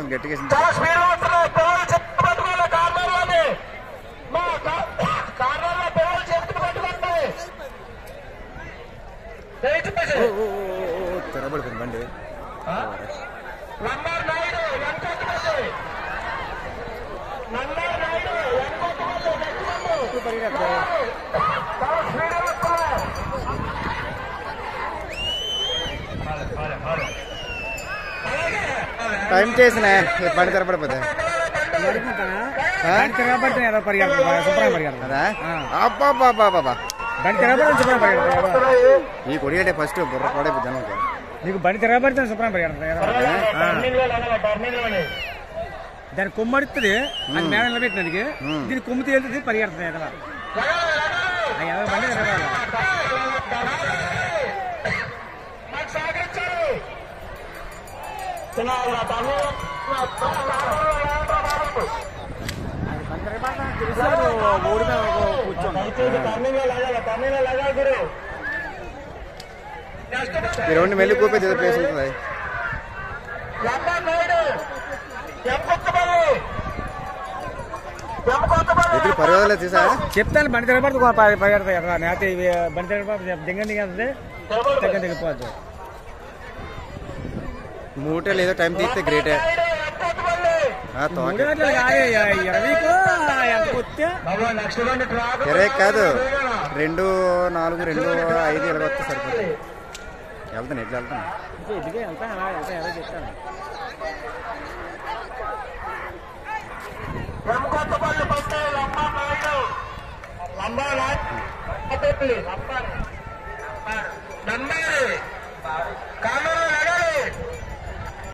వేసింది గట్టిగా వేసింది చాలా స్పీడ్ వస్తున్నాయి పిల్లలు చెట్టు పట్టుకోవాలి కార్నర్లోని మా కార్నర్లో పిల్లలు చెట్టు పట్టుకోండి దయచేసి ఓ, ఓ, ఓ, ఓ, ఓ, తెరబడిపోయింది బండి number Naidu Venkatapalli number Naidu Venkatapalli next చాలా స్పీడ్ వస్తున్నాయి టైం చేసిన బండి తెరబడిపోతే బండి తిరగబడితే ఏదో పరిగెడతాడు శుభ్రం పరిగెడతాడు అదా అబ్బా బాబా బాబా బండి తిరగబడితే శుభ్రం పరిగెడతాడు ఈ కొడి అంటే ఫస్ట్ బుర్ర పడైపోయి జనంకి నీకు బండి తిరగబడితే శుభ్రం పరిగెడతాడు టర్నింగ్ లో టర్నింగ్ లోనే దాని కొమ్మడుతుంది అది మేడ నిలబెట్టినది ఉమ్. దీని కొమ్ము తేలుతుంది పరిగెడుతుంది ఎదవ ఆ ఎదవ బండి తిరగాలి మాకు సహకరించారు చిన్న తమిళ దయచేసి తమిళ లగాలి తమిళ లగాలి గురు నెక్స్ట్ ఈ రెండు మెల్లి కూపే ఏదో ప్లేస్ ఉంటుంది లంబర్ నాయుడు ఎంకొత్తపల్లి ఎంకొత్తపల్లి ఎదురు పర్వాలేదు చూసా చెప్తాను బండి తిరగబడితే పరిగెడతాయి ఎదవ నేత ఇవి బండి తిరగబడితే దింగ దిగేస్తుంది దగ్గర దిగిపోవచ్చు మూటలు ఏదో టైం తీస్తే గ్రేటే నాయుడు ఎంకొత్తపల్లి ఆ, తోకే మూడు గంటలు కాదు ఇరవైకు ఎంత కొత్తే బాబా నెక్స్ట్ బండి ట్రాక్ ఇరవై కాదు రెండు నాలుగు రెండు ఐదు ఇలా వస్తే సరిపోతుంది వెళ్తాను ఎట్లా వెళ్తాను ఎదిగే వెళ్తాను అలా వెళ్తా ఏదో చెప్తాను Enkothapalli bus number Naidu number Naidu number number